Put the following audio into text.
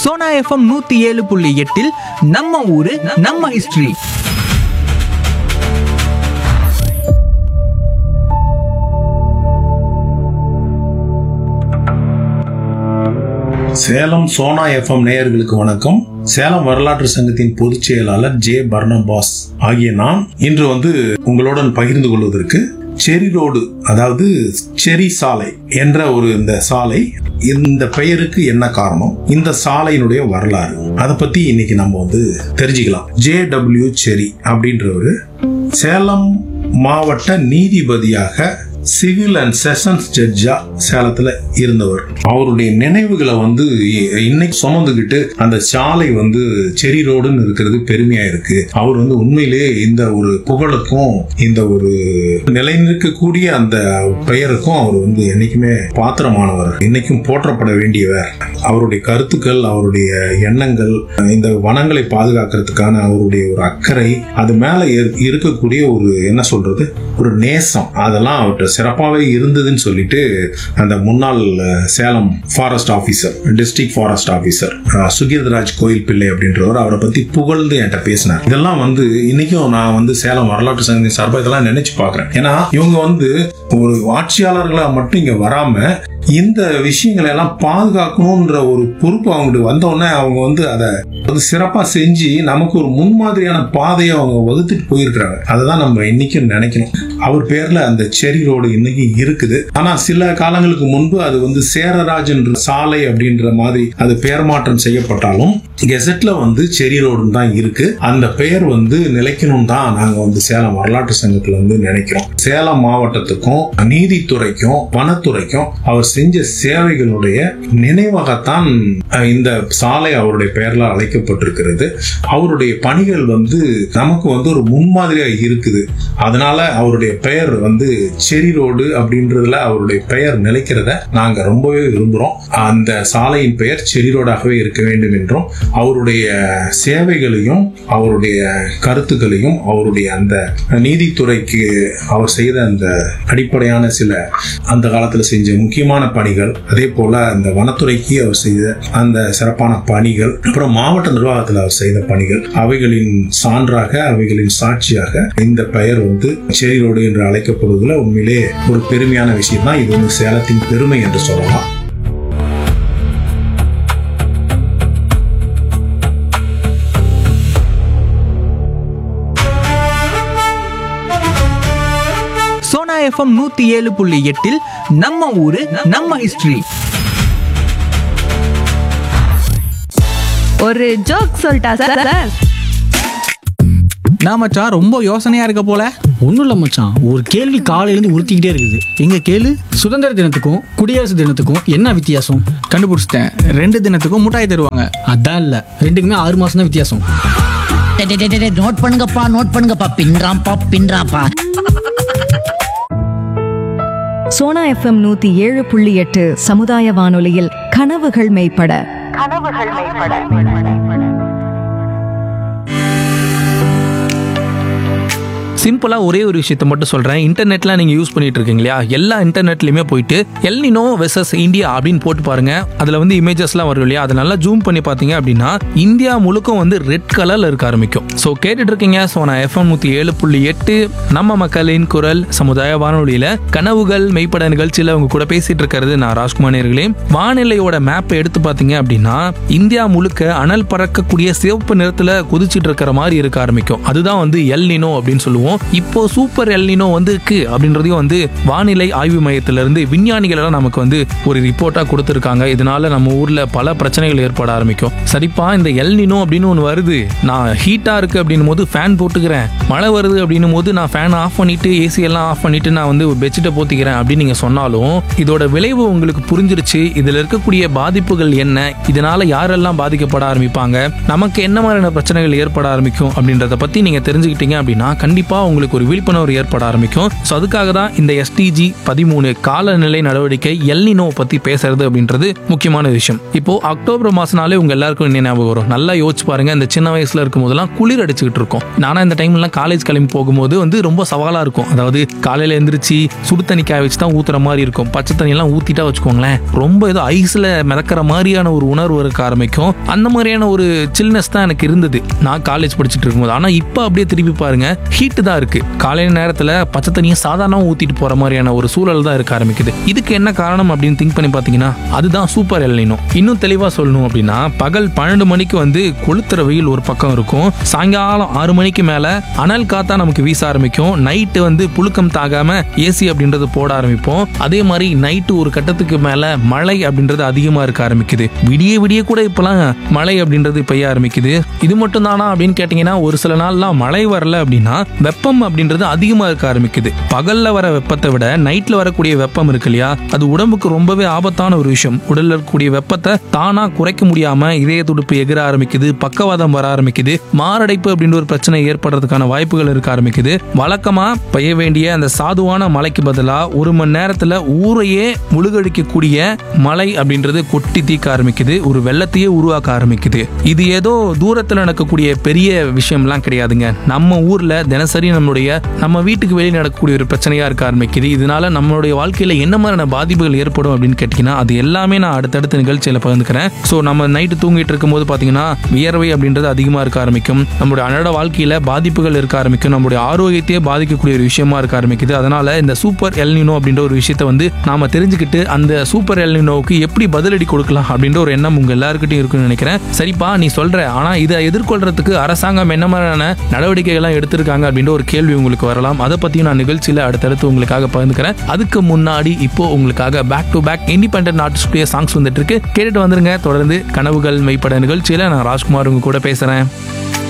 Sona FM நூத்தி ஏழு புள்ளி எட்டில் நம்ம ஊரு நம்ம ஹிஸ்டரி சேலம் சோனா எஃப்எம் நேயர்களுக்கு வணக்கம் சேலம் வரலாற்று சங்கத்தின் பொதுச் செயலாளர் ஜே பர்னபாஸ் ஆகிய நான் இன்று வந்து உங்களுடன் பகிர்ந்து கொள்வதற்கு செரி ரோடு அதாவது செரி சாலை என்ற ஒரு இந்த சாலை இந்த பெயருக்கு என்ன காரணம் இந்த சாலையினுடைய வரலாறு அதை பத்தி இன்னைக்கு நம்ம வந்து தெரிஞ்சுக்கலாம் ஜே டபிள்யூ செரி அப்படின்றவரு சேலம் மாவட்ட நீதிபதியாக சிவில் அண்ட் செஷன்ஸ் ஜட்ஜா சேலத்துல இருந்தவர் அவருடைய நினைவுகளை வந்து இ- இன்னைக்கு சுமந்துக்கிட்டு அந்த சாலை வந்து செரி ரோடுன்னு இருக்கிறது பெருமையா இருக்கு அவர் வந்து உண்மையிலேயே இந்த ஒரு புகழுக்கும் இந்த ஒரு நிலைநிற்கக்கூடிய அந்த பெயருக்கும் அவர் வந்து என்னைக்குமே பாத்திரமானவர் இன்னைக்கும் போற்றப்பட வேண்டியவர் அவருடைய கருத்துக்கள் அவருடைய எண்ணங்கள் இந்த வனங்களை பாதுகாக்கிறதுக்கான அவருடைய ஒரு அக்கறை அது மேல இரு- இருக்கக்கூடிய ஒரு என்ன சொல்றது ஒரு நேசம் அதெல்லாம் அவர்கிட்ட சிறப்பாகவே இருந்ததுன்னு சொல்லிட்டு அந்த முன்னாள் ah, Salem forest officer district forest officer Sukirtharaj Koil Pillai அப்படின்றவர் அவரை பத்தி புகழ்ந்து என்கிட்ட பேசினார் இதெல்லாம் வந்து இன்னைக்கும் நான் வந்து சேலம் வரலாற்று சங்கத்தின் சார்பாக இதெல்லாம் நினைச்சு பார்க்கிறேன் ஏன்னா இவங்க வந்து ஒரு ஆட்சியாளர்களா மட்டும் இங்க வராம இந்த விஷயங்களை எல்லாம் பாதுகாக்கணும்ன்ற ஒரு பொறுப்பு அவங்களுக்கு வந்த உடனே அவங்க வந்து அதை வந்து சிறப்பா செஞ்சு நமக்கு ஒரு முன்மாதிரியான பாதையை அவங்க வகுத்துட்டு போயிருக்கிறாங்க அதை தான் நம்ம இன்னைக்கும் நினைக்கணும் அவர் பேர்ல அந்த செரி ரோடு இன்னைக்கு இருக்குது ஆனா சில காலங்களுக்கு முன்பு அது வந்து சேரராஜன் சாலை அப்படின்ற மாதிரி அது பெயர் மாற்றம் செய்யப்பட்டாலும் கெசட்ல வந்து செரி ரோடுன்னு தான் இருக்கு அந்த பெயர் வந்து நிலைக்கணும் தான் நாங்க வந்து சேலம் வரலாற்று சங்கத்துல வந்து நினைக்கிறோம் சேலம் மாவட்டத்துக்கும் நீதித்துறைக்கும் வனத்துறைக்கும் அவர் செஞ்ச சேவைகளுடைய நினைவாகத்தான் அஹ், இந்த சாலை அவருடைய பெயர்ல அழைக்கப்பட்டிருக்கிறது அவருடைய பணிகள் வந்து நமக்கு வந்து ஒரு முன்மாதிரியா இருக்குது அதனால அவருடைய பெயர் வந்து செரி ரோடு அப்படின்றதுல அவருடைய பெயர் நிலைக்கிறத நாங்க ரொம்பவே விரும்புறோம் அந்த சாலையின் பெயர் செரி ரோடாகவே இருக்க வேண்டும் என்றும் அவருடைய சேவைகளையும் அவருடைய கருத்துக்களையும் அவருடைய அந்த நீதித்துறைக்கு அவர் செய்த அந்த அடிப்படையான சில அந்த காலத்துல செஞ்ச முக்கியமான பணிகள் அதே போல அந்த வனத்துறைக்கு அவர் செய்த அந்த சிறப்பான பணிகள் அப்புறம் மாவட்ட நிர்வாகத்தில் அவர் செய்த பணிகள் அவைகளின் சான்றாக அவைகளின் சாட்சியாக இந்த பெயர் வந்து செரி ரோடு என்று அழைக்கப்படுவதில் உண்மையிலே ஒரு பெருமையான விஷயம் தான் இது வந்து சேலத்தின் பெருமை என்று சொல்லலாம் சோனா எஃப்எம் நூத்தி ஏழு புள்ளி எட்டில் நம்ம ஊரு நம்ம ஹிஸ்டரி ஒரு ஜோக் சொல்லிட்டா சார் சார் நான் மச்சான் ரொம்ப யோசனையா இருக்க போல ஒன்றும் இல்லை மச்சான் ஒரு கேள்வி காலையிலேருந்து உறுத்திக்கிட்டே இருக்குது எங்க கேளு சுதந்திர தினத்துக்கும் குடியரசு தினத்துக்கும் என்ன வித்தியாசம் கண்டுபிடிச்சிட்டேன் ரெண்டு தினத்துக்கும் முட்டாய் தருவாங்க அதான் இல்லை ரெண்டுக்குமே ஆறு மாதம் தான் வித்தியாசம் டே, டே, டே, டே, நோட் பண்ணுங்கப்பா நோட் பண்ணுங்கப்பா பின்றாம்பா பின்றாம்பா சோனா எஃப்எம் நூத்தி ஏழு புள்ளி எட்டு சமுதாய வானொலியில் கனவுகள் மெய்ப்பட சிம்பிளா ஒரே ஒரு விஷயத்த மட்டும் சொல்றேன் இன்டர்நெட்லாம் நீங்க யூஸ் பண்ணிட்டு இருக்கீங்க இல்லையா எல்லா இன்டர்நெட்லயுமே போயிட்டு எல்னினோ வெசஸ் இந்தியா அப்படின்னு போட்டு பாருங்க அதுல வந்து இமேஜஸ்லாம் வரும் இல்லையா அதை நல்லா ஜூம் பண்ணி பார்த்தீங்க அப்படின்னா இந்தியா முழுக்க வந்து ரெட் கலர்ல இருக்க ஆரம்பிக்கும் ஸோ கேட்டுட்டு இருக்கீங்க ஸோ நான் எஃப்எம் நூத்தி ஏழு புள்ளி எட்டு நம்ம மக்களின் குரல் சமுதாய வானொலியில கனவுகள் மெய்ப்பட நிகழ்ச்சியில உங்க கூட பேசிட்டு இருக்கிறது நான் ராஜ்குமார் நேர்களே வானிலையோட மேப்பை எடுத்து பார்த்தீங்க அப்படின்னா இந்தியா முழுக்க அனல் பறக்கக்கூடிய சிவப்பு நிறத்துல குதிச்சிட்டு இருக்கிற மாதிரி இருக்க ஆரம்பிக்கும் அதுதான் வந்து எல்னினோ அப்படின்னு சொல்லுவோம் இப்போ சூப்பர் எல்னினோ வந்து இருக்கு அப்படின்றதையும் வந்து வானிலை ஆய்வு மையத்துல இருந்து விஞ்ஞானிகள் எல்லாம் நமக்கு வந்து ஒரு ரிப்போர்ட்டா கொடுத்துருக்காங்க இதனால நம்ம ஊர்ல பல பிரச்சனைகள் ஏற்பட ஆரம்பிக்கும் சரிப்பா இந்த எல்னினோ அப்படின்னு ஒன்று வருது நான் ஹீட்டா இருக்கு அப்படின்னும் போது ஃபேன் போட்டுக்கிறேன் மழை வருது அப்படின்னும் போது நான் ஃபேன் ஆஃப் பண்ணிட்டு ஏசி எல்லாம் ஆஃப் பண்ணிட்டு நான் வந்து ஒரு பெட்ஷீட்டை போத்திக்கிறேன் அப்படின்னு நீங்க சொன்னாலும் இதோட விளைவு உங்களுக்கு புரிஞ்சிருச்சு இதுல இருக்கக்கூடிய பாதிப்புகள் என்ன இதனால யாரெல்லாம் பாதிக்கப்பட ஆரம்பிப்பாங்க நமக்கு என்ன மாதிரியான பிரச்சனைகள் ஏற்பட ஆரம்பிக்கும் அப்படின்றத பத்தி நீங்க தெரிஞ்சுக்கிட்டீங்க அப்படின்னா கண்டிப்பா மூலமா உங்களுக்கு ஒரு விழிப்புணர்வு ஏற்பட ஆரம்பிக்கும் ஸோ அதுக்காக தான் இந்த எஸ்டிஜி பதிமூணு காலநிலை நடவடிக்கை எல்னினோ பத்தி பேசுறது அப்படின்றது முக்கியமான விஷயம் இப்போ அக்டோபர் மாசம்னாலே உங்க எல்லாருக்கும் என்ன ஞாபகம் வரும் நல்லா யோசிச்சு பாருங்க இந்த சின்ன வயசுல இருக்கும் போதெல்லாம் குளிர் அடிச்சுக்கிட்டு இருக்கும் நானா இந்த டைம்லாம் காலேஜ் கிளம்பி போகும்போது வந்து ரொம்ப சவாலா இருக்கும் அதாவது காலையில எந்திரிச்சு சுடு தண்ணி காய வச்சு தான் ஊத்துற மாதிரி இருக்கும் பச்சை தண்ணி எல்லாம் ஊத்திட்டா வச்சுக்கோங்களேன் ரொம்ப ஏதோ ஐஸ்ல மிதக்கிற மாதிரியான ஒரு உணர்வு இருக்க ஆரம்பிக்கும் அந்த மாதிரியான ஒரு சில்னஸ் தான் எனக்கு இருந்தது நான் காலேஜ் படிச்சுட்டு இருக்கும்போது ஆனா இப்போ அப்படியே திருப்பி பாருங்க ஹீட் தான் இருக்கு காலையில நேரத்துல பச்சை தண்ணியை சாதாரணமா ஊத்திட்டு போற மாதிரியான ஒரு சூழல் தான் இருக்க ஆரம்பிக்குது இதுக்கு என்ன காரணம் அப்படின்னு திங்க் பண்ணி பாத்தீங்கன்னா அதுதான் சூப்பர் எல்லினோ இன்னும் தெளிவா சொல்லணும் அப்படின்னா பகல் பன்னெண்டு மணிக்கு வந்து கொளுத்துற வெயில் ஒரு பக்கம் இருக்கும் சாயங்காலம் ஆறு மணிக்கு மேல அனல் காத்தா நமக்கு வீச ஆரம்பிக்கும் நைட்டு வந்து புழுக்கம் தாகாம ஏசி அப்படின்றது போட ஆரம்பிப்போம் அதே மாதிரி நைட்டு ஒரு கட்டத்துக்கு மேல மழை அப்படின்றது அதிகமா இருக்க ஆரம்பிக்குது விடிய விடிய கூட இப்பெல்லாம் மழை அப்படின்றது பெய்ய ஆரம்பிக்குது இது மட்டும் தானா அப்படின்னு கேட்டீங்கன்னா ஒரு சில நாள்லாம் மழை வரல அப்படின்னா வெப்பம் அப்படின்றது அதிகமா இருக்க ஆரம்பிக்குது பகல்ல வர வெப்பத்தை விட நைட்ல வரக்கூடிய வெப்பம் இருக்கு இல்லையா அது உடம்புக்கு ரொம்பவே ஆபத்தான ஒரு விஷயம் உடல்ல இருக்கக்கூடிய வெப்பத்தை தானா குறைக்க முடியாம இதய துடுப்பு எகிர ஆரம்பிக்குது பக்கவாதம் வர ஆரம்பிக்குது மாரடைப்பு அப்படின்ற ஒரு பிரச்சனை ஏற்படுறதுக்கான வாய்ப்புகள் இருக்க ஆரம்பிக்குது வழக்கமா பெய்ய வேண்டிய அந்த சாதுவான மழைக்கு பதிலா ஒரு மணி நேரத்துல ஊரையே முழுகடிக்கக்கூடிய மழை அப்படின்றது கொட்டி தீக்க ஆரம்பிக்குது ஒரு வெள்ளத்தையே உருவாக்க ஆரம்பிக்குது இது ஏதோ தூரத்துல நடக்கக்கூடிய பெரிய விஷயம்லாம் கிடையாதுங்க நம்ம ஊர்ல தினசரி நம்மளுடைய நம்ம வீட்டுக்கு வெளியே நடக்கக்கூடிய ஒரு பிரச்சனையா இருக்க ஆரம்பிக்குது இதனால நம்மளுடைய வாழ்க்கையில என்ன மாதிரியான பாதிப்புகள் ஏற்படும் அப்படின்னு கேட்டீங்கன்னா அது எல்லாமே நான் அடுத்தடுத்த நிகழ்ச்சியில பகிர்ந்துக்கிறேன் ஸோ நம்ம நைட்டு தூங்கிட்டு இருக்கும்போது பாத்தீங்கன்னா வியர்வை அப்படின்றது அதிகமா இருக்க ஆரம்பிக்கும் நம்மளுடைய அன்றாட வாழ்க்கையில பாதிப்புகள் இருக்க ஆரம்பிக்கும் நம்மளுடைய ஆரோக்கியத்தையே பாதிக்கக்கூடிய ஒரு விஷயமா இருக்க ஆரம்பிக்குது அதனால இந்த சூப்பர் எல்னினோ அப்படின்ற ஒரு விஷயத்தை வந்து நாம தெரிஞ்சுக்கிட்டு அந்த சூப்பர் எல்னினோவுக்கு எப்படி பதிலடி கொடுக்கலாம் அப்படின்ற ஒரு எண்ணம் உங்க எல்லாருக்கிட்டையும் இருக்குன்னு நினைக்கிறேன் சரிப்பா நீ சொல்ற ஆனா இதை எதிர்கொள்றதுக்கு அரசாங்கம் என்ன மாதிரியான நடவடிக்கைகள்லாம் எடுத்திருக்காங்க அப்படின்ற ஒரு கேள்வி உங்களுக்கு வரலாம் அதை பத்தியும் நான் நிகழ்ச்சியில அடுத்தடுத்து உங்களுக்காக பகிர்ந்துக்கிறேன் அதுக்கு முன்னாடி இப்போ உங்களுக்காக பேக் டு பேக் இண்டிபெண்டன்ட் ஆர்டிஸ்டுடைய சாங்ஸ் வந்துட்டு இருக்கு கேட்டுட்டு வந்துருங்க தொடர்ந்து கனவுகள் மெய்ப்பட நிகழ்ச்சியில நான் ராஜ்குமார் உங்க கூட பேசுறேன்